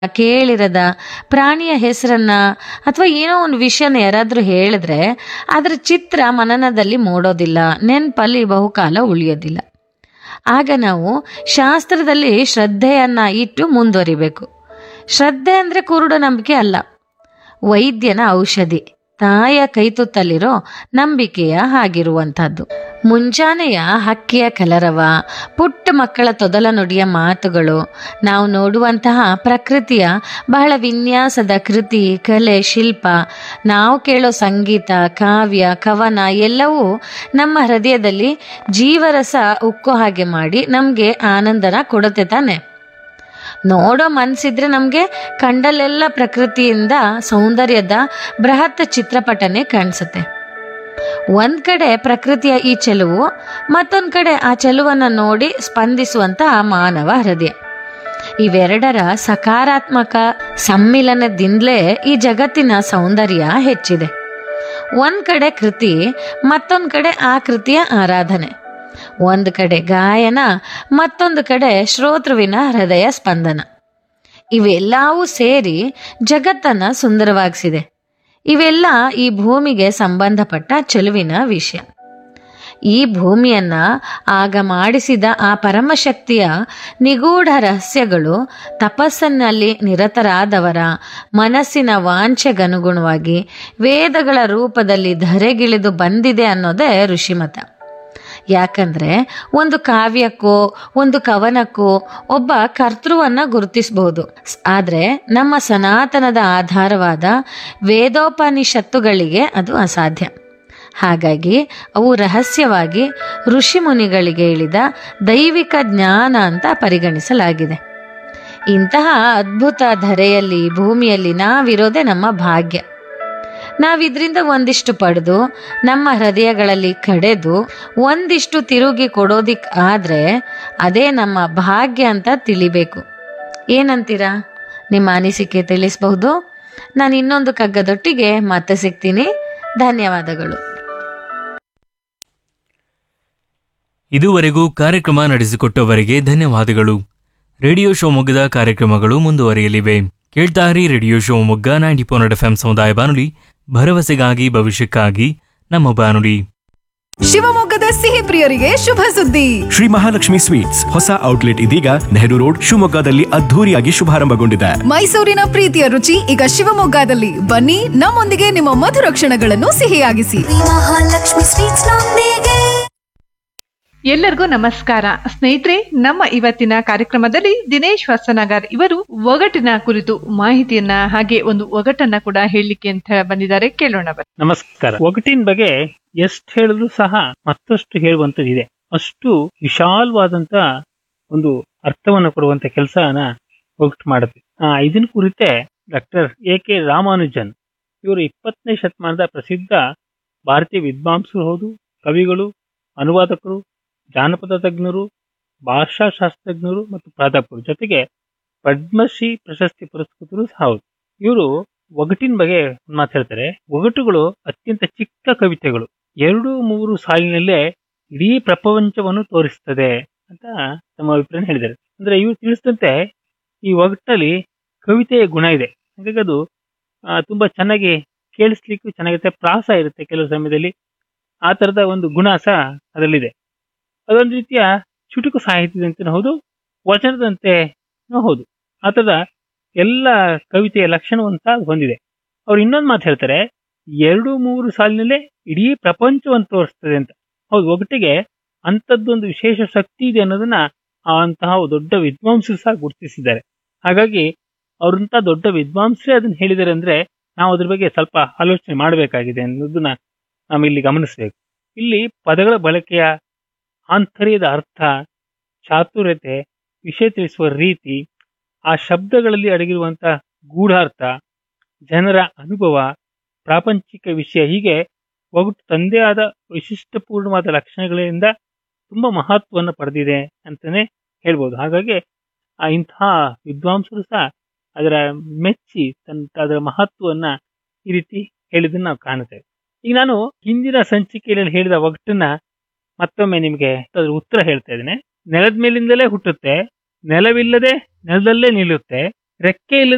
ಕೇಳಿರದ ಪ್ರಾಣಿಯ ಹೆಸರನ್ನ ಅಥವಾ ಏನೋ ಒಂದು ವಿಷಯನ ಯಾರಾದರೂ ಹೇಳಿದ್ರೆ ಅದರ ಚಿತ್ರ ಮನನದಲ್ಲಿ ಮೂಡೋದಿಲ್ಲ ನೆನಪಲ್ಲಿ ಬಹುಕಾಲ ಉಳಿಯೋದಿಲ್ಲ ಆಗ ನಾವು ಶಾಸ್ತ್ರದಲ್ಲಿ ಶ್ರದ್ಧೆಯನ್ನ ಇಟ್ಟು ಮುಂದುವರಿಬೇಕು ಶ್ರದ್ಧೆ ಅಂದರೆ ಕುರುಡು ನಂಬಿಕೆ ಅಲ್ಲ ವೈದ್ಯನ ಔಷಧಿ ತಾಯ ಕೈತುತ್ತಲಿರೋ ನಂಬಿಕೆಯ ಹಾಗಿರುವಂಥದ್ದು ಮುಂಜಾನೆಯ ಹಕ್ಕಿಯ ಕಲರವ ಪುಟ್ಟ ಮಕ್ಕಳ ತೊದಲ ನುಡಿಯ ಮಾತುಗಳು ನಾವು ನೋಡುವಂತಹ ಪ್ರಕೃತಿಯ ಬಹಳ ವಿನ್ಯಾಸದ ಕೃತಿ ಕಲೆ ಶಿಲ್ಪ ನಾವು ಕೇಳೋ ಸಂಗೀತ ಕಾವ್ಯ ಕವನ ಎಲ್ಲವೂ ನಮ್ಮ ಹೃದಯದಲ್ಲಿ ಜೀವರಸ ಉಕ್ಕೋ ಹಾಗೆ ಮಾಡಿ ನಮಗೆ ಆನಂದನ ಕೊಡುತ್ತೆ ತಾನೆ ನೋಡೋ ಮನ್ಸಿದ್ರೆ ನಮಗೆ ಕಂಡಲ್ಲೆಲ್ಲ ಪ್ರಕೃತಿಯಿಂದ ಸೌಂದರ್ಯದ ಬೃಹತ್ ಚಿತ್ರಪಟನೆ ಕಾಣಿಸುತ್ತೆ ಒಂದ್ ಕಡೆ ಪ್ರಕೃತಿಯ ಈ ಚೆಲುವು ಮತ್ತೊಂದ್ ಕಡೆ ಆ ಚೆಲುವನ್ನ ನೋಡಿ ಸ್ಪಂದಿಸುವಂತಹ ಮಾನವ ಹೃದಯ ಇವೆರಡರ ಸಕಾರಾತ್ಮಕ ಸಮ್ಮಿಲನದಿಂದಲೇ ಈ ಜಗತ್ತಿನ ಸೌಂದರ್ಯ ಹೆಚ್ಚಿದೆ ಒಂದ್ ಕಡೆ ಕೃತಿ ಮತ್ತೊಂದ್ ಕಡೆ ಆ ಕೃತಿಯ ಆರಾಧನೆ ಒಂದು ಕಡೆ ಗಾಯನ ಮತ್ತೊಂದು ಕಡೆ ಶ್ರೋತೃವಿನ ಹೃದಯ ಸ್ಪಂದನ ಇವೆಲ್ಲವೂ ಸೇರಿ ಜಗತ್ತನ್ನ ಸುಂದರವಾಗಿಸಿದೆ ಇವೆಲ್ಲ ಈ ಭೂಮಿಗೆ ಸಂಬಂಧಪಟ್ಟ ಚೆಲುವಿನ ವಿಷಯ ಈ ಭೂಮಿಯನ್ನ ಆಗ ಮಾಡಿಸಿದ ಆ ಪರಮಶಕ್ತಿಯ ನಿಗೂಢ ರಹಸ್ಯಗಳು ತಪಸ್ಸಿನಲ್ಲಿ ನಿರತರಾದವರ ಮನಸ್ಸಿನ ವಾಂಛೆಗನುಗುಣವಾಗಿ ವೇದಗಳ ರೂಪದಲ್ಲಿ ಧರೆಗಿಳಿದು ಬಂದಿದೆ ಅನ್ನೋದೇ ಋಷಿಮತ ಯಾಕಂದ್ರೆ ಒಂದು ಕಾವ್ಯಕ್ಕೋ ಒಂದು ಕವನಕ್ಕೋ ಒಬ್ಬ ಕರ್ತೃವನ್ನ ಗುರುತಿಸಬಹುದು ಆದ್ರೆ ನಮ್ಮ ಸನಾತನದ ಆಧಾರವಾದ ವೇದೋಪನಿಷತ್ತುಗಳಿಗೆ ಅದು ಅಸಾಧ್ಯ ಹಾಗಾಗಿ ಅವು ರಹಸ್ಯವಾಗಿ ಋಷಿ ಮುನಿಗಳಿಗೆ ಇಳಿದ ದೈವಿಕ ಜ್ಞಾನ ಅಂತ ಪರಿಗಣಿಸಲಾಗಿದೆ ಇಂತಹ ಅದ್ಭುತ ಧರೆಯಲ್ಲಿ ಭೂಮಿಯಲ್ಲಿ ನಾವಿರೋದೇ ನಮ್ಮ ಭಾಗ್ಯ ನಾವಿದ್ರಿಂದ ಒಂದಿಷ್ಟು ಪಡೆದು ನಮ್ಮ ಹೃದಯಗಳಲ್ಲಿ ಕಡೆದು ಒಂದಿಷ್ಟು ತಿರುಗಿ ಕೊಡೋದಿಕ್ ಆದ್ರೆ ಅದೇ ನಮ್ಮ ಭಾಗ್ಯ ಅಂತ ತಿಳಿಬೇಕು ಏನಂತೀರಾ ನಿಮ್ಮ ಅನಿಸಿಕೆ ತಿಳಿಸಬಹುದು ನಾನು ಇನ್ನೊಂದು ಕಗ್ಗದೊಟ್ಟಿಗೆ ಮತ್ತೆ ಸಿಗ್ತೀನಿ ಧನ್ಯವಾದಗಳು ಇದುವರೆಗೂ ಕಾರ್ಯಕ್ರಮ ನಡೆಸಿಕೊಟ್ಟವರಿಗೆ ಧನ್ಯವಾದಗಳು ರೇಡಿಯೋ ಶಿವಮೊಗ್ಗದ ಕಾರ್ಯಕ್ರಮಗಳು ಮುಂದುವರಿಯಲಿವೆ ಕೇಳ್ತಾರಿ radio Shivamogga ninety point F ಸಮುದಾಯ ಬಾನುಲಿ ಭರವಸೆಗಾಗಿ ಭವಿಷ್ಯಕ್ಕಾಗಿ ನಮ್ಮ ಬಾನುಲಿ ಶಿವಮೊಗ್ಗದ ಸಿಹಿ ಪ್ರಿಯರಿಗೆ ಶುಭ ಸುದ್ದಿ ಶ್ರೀ ಮಹಾಲಕ್ಷ್ಮಿ ಸ್ವೀಟ್ಸ್ ಹೊಸ ಔಟ್ಲೆಟ್ ಇದೀಗ ನೆಹರು ರೋಡ್ ಶಿವಮೊಗ್ಗದಲ್ಲಿ ಅದ್ಧೂರಿಯಾಗಿ ಶುಭಾರಂಭಗೊಂಡಿದೆ ಮೈಸೂರಿನ ಪ್ರೀತಿಯ ರುಚಿ ಈಗ ಶಿವಮೊಗ್ಗದಲ್ಲಿ ಬನ್ನಿ ನಮ್ಮೊಂದಿಗೆ ನಿಮ್ಮ ಮಧುರ ಕ್ಷಣಗಳನ್ನು ಸಿಹಿಯಾಗಿಸಿ ಮಹಾಲಕ್ಷ್ಮಿ ಸ್ವೀಟ್ಸ್ ನೊಂದಿಗೆ ಎಲ್ಲರಿಗೂ ನಮಸ್ಕಾರ ಸ್ನೇಹಿತರೆ ನಮ್ಮ ಇವತ್ತಿನ ಕಾರ್ಯಕ್ರಮದಲ್ಲಿ ದಿನೇಶ್ ಹೊಸನಗರ್ ಇವರು ಒಗಟಿನ ಕುರಿತು ಮಾಹಿತಿಯನ್ನ ಹಾಗೆ ಒಂದು ಒಗಟನ್ನ ಕೂಡ ಹೇಳಲಿಕ್ಕೆ ಅಂತ ಬಂದಿದ್ದಾರೆ ಕೇಳೋಣ ಬನ್ನಿ. ನಮಸ್ಕಾರ ಒಗಟಿನ ಬಗ್ಗೆ ಎಷ್ಟು ಹೇಳಿದ್ರು ಸಹ ಮತ್ತಷ್ಟು ಹೇಳುವಂತದ್ದಿದೆ ಅಷ್ಟು ವಿಶಾಲವಾದಂತ ಒಂದು ಅರ್ಥವನ್ನು ಕೊಡುವಂತ ಕೆಲಸನ ಒಗಟು ಮಾಡುತ್ತೆ ಆ ಇದನ್ನ ಕುರಿತೆ ಡಾಕ್ಟರ್ ಎ ಕೆ ರಾಮಾನುಜನ್ ಇವರು ಇಪ್ಪತ್ತನೇ ಶತಮಾನದ ಪ್ರಸಿದ್ಧ ಭಾರತೀಯ ವಿದ್ವಾಂಸರು ಹೌದು ಕವಿಗಳು ಅನುವಾದಕರು ಜಾನಪದ ತಜ್ಞರು ಭಾಷಾಶಾಸ್ತ್ರಜ್ಞರು ಮತ್ತು ಪ್ರಾಧ್ಯಾಪಕರು ಜೊತೆಗೆ ಪದ್ಮಶ್ರೀ ಪ್ರಶಸ್ತಿ ಪುರಸ್ಕೃತರು ಸಹ ಹೌದು ಇವರು ಒಗಟಿನ ಬಗ್ಗೆ ಒಂದ್ ಮಾತು ಹೇಳ್ತಾರೆ ಒಗಟುಗಳು ಅತ್ಯಂತ ಚಿಕ್ಕ ಕವಿತೆಗಳು ಎರಡು ಮೂರು ಸಾಲಿನಲ್ಲೇ ಇಡೀ ಪ್ರಪಂಚವನ್ನು ತೋರಿಸ್ತದೆ ಅಂತ ತಮ್ಮ ಅಭಿಪ್ರಾಯ ಹೇಳಿದ್ದಾರೆ ಅಂದ್ರೆ ಇವರು ತಿಳಿಸಿದಂತೆ ಈ ಒಗಟಲ್ಲಿ ಕವಿತೆಯ ಗುಣ ಇದೆ ಹಾಗಾಗಿ ಅದು ಆ, ತುಂಬಾ ಚೆನ್ನಾಗಿ ಕೇಳಿಸ್ಲಿಕ್ಕೂ ಚೆನ್ನಾಗಿರುತ್ತೆ ಪ್ರಾಸ ಇರುತ್ತೆ ಕೆಲವು ಸಮಯದಲ್ಲಿ ಆ ತರದ ಒಂದು ಗುಣ ಸಹ ಅದರಲ್ಲಿದೆ ಅದೊಂದು ರೀತಿಯ ಚುಟುಕು ಸಾಹಿತ್ಯದಂತೆ ಹೌದು ವಚನದಂತೆ ಹೌದು ಆ ಥರದ ಎಲ್ಲ ಕವಿತೆಯ ಲಕ್ಷಣವನ್ನು ಸಹ ಹೊಂದಿದೆ ಅವ್ರು ಇನ್ನೊಂದು ಮಾತು ಹೇಳ್ತಾರೆ ಎರಡು ಮೂರು ಸಾಲಿನಲ್ಲೇ ಇಡೀ ಪ್ರಪಂಚವನ್ನು ತೋರಿಸ್ತದೆ ಅಂತ ಹೌದು ಒಗಟಿಗೆ ಅಂಥದ್ದೊಂದು ವಿಶೇಷ ಶಕ್ತಿ ಇದೆ ಅನ್ನೋದನ್ನ ಆ ಅಂತಹ ದೊಡ್ಡ ವಿದ್ವಾಂಸರು ಸಹ ಗುರುತಿಸಿದ್ದಾರೆ ಹಾಗಾಗಿ ಅವ್ರಂತ ದೊಡ್ಡ ವಿದ್ವಾಂಸರೇ ಅದನ್ನ ಹೇಳಿದ್ದಾರೆ ಅಂದ್ರೆ ನಾವು ಅದ್ರ ಬಗ್ಗೆ ಸ್ವಲ್ಪ ಆಲೋಚನೆ ಮಾಡಬೇಕಾಗಿದೆ ಅನ್ನೋದನ್ನ ನಾವು ಇಲ್ಲಿ ಗಮನಿಸಬೇಕು ಇಲ್ಲಿ ಪದಗಳ ಬಳಕೆಯ ಆಂತರ್ಯದ ಅರ್ಥ ಚಾತುರ್ಯತೆ ವಿಷಯ ತಿಳಿಸುವ ರೀತಿ ಆ ಶಬ್ದಗಳಲ್ಲಿ ಅಡಗಿರುವಂತ ಗೂಢಾರ್ಥ ಜನರ ಅನುಭವ ಪ್ರಾಪಂಚಿಕ ವಿಷಯ ಹೀಗೆ ಒಗಟು ತಂದೆ ಆದ ವಿಶಿಷ್ಟಪೂರ್ಣವಾದ ಲಕ್ಷಣಗಳಿಂದ ತುಂಬಾ ಮಹತ್ವವನ್ನು ಪಡೆದಿದೆ ಅಂತಾನೆ ಹೇಳ್ಬೋದು ಹಾಗಾಗಿ ಆ ಇಂತಹ ವಿದ್ವಾಂಸರು ಸಹ ಅದರ ಮೆಚ್ಚಿ ತನ್ನ ಅದರ ಮಹತ್ವವನ್ನ ಈ ರೀತಿ ಹೇಳಿದ್ದನ್ನು ನಾವು ಕಾಣುತ್ತೇವೆ ಈಗ ನಾನು ಹಿಂದಿನ ಸಂಚಿಕೆಯಲ್ಲಿ ಹೇಳಿದ ಒಗಟನ್ನ ಮತ್ತೊಮ್ಮೆ ನಿಮಗೆ ಅದರ ಉತ್ತರ ಹೇಳ್ತಾ ಇದ್ದೇನೆ ನೆಲದ ಮೇಲಿಂದಲೇ ಹುಟ್ಟುತ್ತೆ ನೆಲವಿಲ್ಲದೆ ನೆಲದಲ್ಲೇ ನಿಲ್ಲುತ್ತೆ ರೆಕ್ಕೆ ಇಲ್ಲದೆ